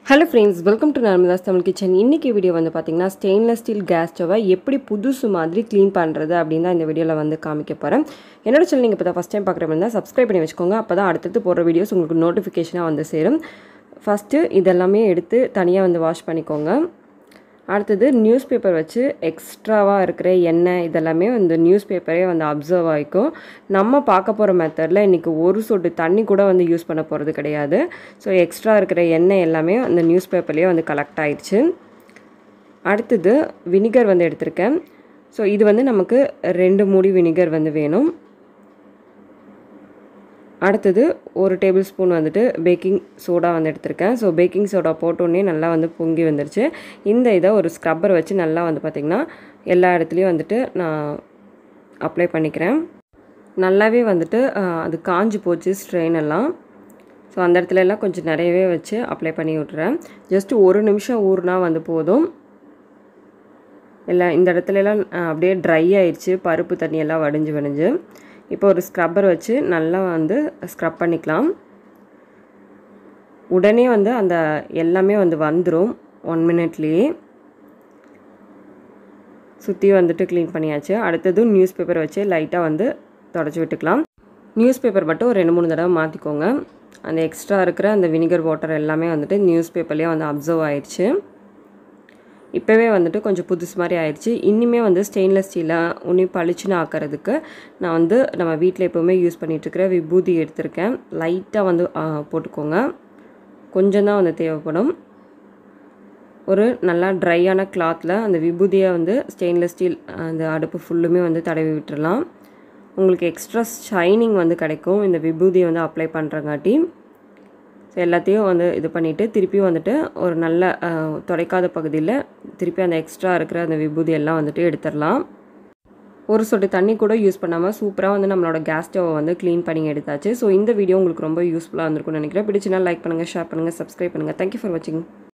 hello friends welcome to Narmada's Tamil kitchen இன்றைக்கி video வந்து பார்த்திங்கன்னா ஸ்டெயின்லெஸ் ஸ்டீல் கேஸ் ஸ்டவை எப்படி புதுசு மாதிரி க்ளீன் பண்ணுறது அப்படின்னு தான் இந்த வீடியோவில் வந்து காமிக்க போகிறேன் என்னோட சேனல் நீங்கள் இப்போ தான் ஃபஸ்ட் டைம் பார்க்குற மாதிரி இருந்தால் சப்ஸ்கிரைப் பண்ணி வச்சுக்கோங்க அப்போ தான் அடுத்தடுத்து போடுற வீடியோஸ் உங்களுக்கு நோட்டிஃபிகேஷனாக வந்து சேரும் ஃபஸ்ட்டு இதெல்லாமே எடுத்து தனியாக வந்து வாஷ் பண்ணிக்கோங்க அடுத்தது நியூஸ் பேப்பர் வச்சு எக்ஸ்ட்ராவாக இருக்கிற எண்ணெய் இதெல்லாமே இந்த நியூஸ் பேப்பரே வந்து அப்சர்வ் ஆகிக்கும் நம்ம பார்க்க போகிற மெத்தடில் இன்றைக்கி ஒரு சொட்டு தண்ணி கூட வந்து யூஸ் பண்ண போகிறது கிடையாது ஸோ எக்ஸ்ட்ரா இருக்கிற எண்ணெய் எல்லாமே அந்த நியூஸ் பேப்பர்லேயே வந்து கலெக்ட் ஆயிடுச்சு அடுத்தது வினிகர் வந்து எடுத்திருக்கேன் ஸோ இது வந்து நமக்கு ரெண்டு மூடி வினிகர் வந்து வேணும் அடுத்தது ஒரு டேபிள் ஸ்பூன் வந்துட்டு பேக்கிங் சோடா வந்து எடுத்திருக்கேன் ஸோ பேக்கிங் சோடா போட்டோன்னே நல்லா வந்து பொங்கி வந்துருச்சு இந்த இதை ஒரு ஸ்க்ரப்பர் வச்சு நல்லா வந்து பார்த்திங்கன்னா எல்லா இடத்துலையும் வந்துட்டு நான் அப்ளை பண்ணிக்கிறேன் நல்லாவே வந்துட்டு அது காஞ்சி போச்சு ஸ்ட்ரெயின் எல்லாம் ஸோ அந்த இடத்துல எல்லாம் கொஞ்சம் நிறையவே வச்சு அப்ளை பண்ணி விட்றேன் ஜஸ்ட்டு ஒரு நிமிஷம் ஊறுனா வந்து போதும் எல்லாம் இந்த இடத்துலலாம் அப்படியே ட்ரை ஆயிடுச்சு பருப்பு தண்ணியெல்லாம் வடிஞ்சு வடிஞ்சு இப்போ ஒரு ஸ்க்ரப்பர் வச்சு நல்லா வந்து ஸ்க்ரப் பண்ணிக்கலாம் உடனே வந்து அந்த எல்லாமே வந்து வந்துடும் ஒன் மினிட்லேயே சுற்றி வந்துட்டு க்ளீன் பண்ணியாச்சு அடுத்தது நியூஸ் பேப்பர் வச்சு லைட்டாக வந்து தொடச்சி விட்டுக்கலாம் நியூஸ் பேப்பர் மட்டும் ஒரு ரெண்டு மூணு தடவை மாற்றிக்கோங்க அந்த எக்ஸ்ட்ரா இருக்கிற அந்த வினிகர் வாட்டர் எல்லாமே வந்துட்டு நியூஸ் பேப்பர்லேயே வந்து அப்சர்வ் ஆயிடுச்சு இப்போவே வந்துட்டு கொஞ்சம் புதுசு மாதிரி ஆயிடுச்சு இன்னுமே வந்து ஸ்டெயின்லெஸ் ஸ்டீலை உன்னி பளிச்சுன்னு ஆக்கிறதுக்கு நான் வந்து நம்ம வீட்டில் எப்போவுமே யூஸ் பண்ணிகிட்ருக்கிற விபூதி எடுத்திருக்கேன் லைட்டாக வந்து போட்டுக்கோங்க கொஞ்சம் தான் வந்து தேவைப்படும் ஒரு நல்லா ட்ரையான கிளாத்தில் அந்த விபூதியை வந்து ஸ்டெயின்லெஸ் ஸ்டீல் அந்த அடுப்பு ஃபுல்லுமே வந்து தடவி விட்டுறலாம் உங்களுக்கு எக்ஸ்ட்ரா ஷைனிங் வந்து கிடைக்கும் இந்த விபூதியை வந்து அப்ளை பண்ணுறங்காட்டி ஸோ எல்லாத்தையும் வந்து இது பண்ணிவிட்டு திருப்பியும் வந்துட்டு ஒரு நல்ல தொலைக்காத பகுதியில் திருப்பி அந்த எக்ஸ்ட்ரா இருக்கிற அந்த விபூதி எல்லாம் வந்துட்டு எடுத்துடலாம் ஒரு சொட்டு தண்ணி கூட யூஸ் பண்ணாமல் சூப்பராக வந்து நம்மளோட கேஸ் ஸ்டவ்வை வந்து க்ளீன் பண்ணி எடுத்தாச்சு ஸோ இந்த வீடியோ உங்களுக்கு ரொம்ப யூஸ்ஃபுல்லாக இருந்திருக்கும்னு நினைக்கிறேன் பிடிச்சினா லைக் பண்ணுங்கள் ஷேர் பண்ணுங்கள் சப்ஸ்கிரைப் பண்ணுங்கள் தேங்க்யூ ஃபார் வாட்சிங்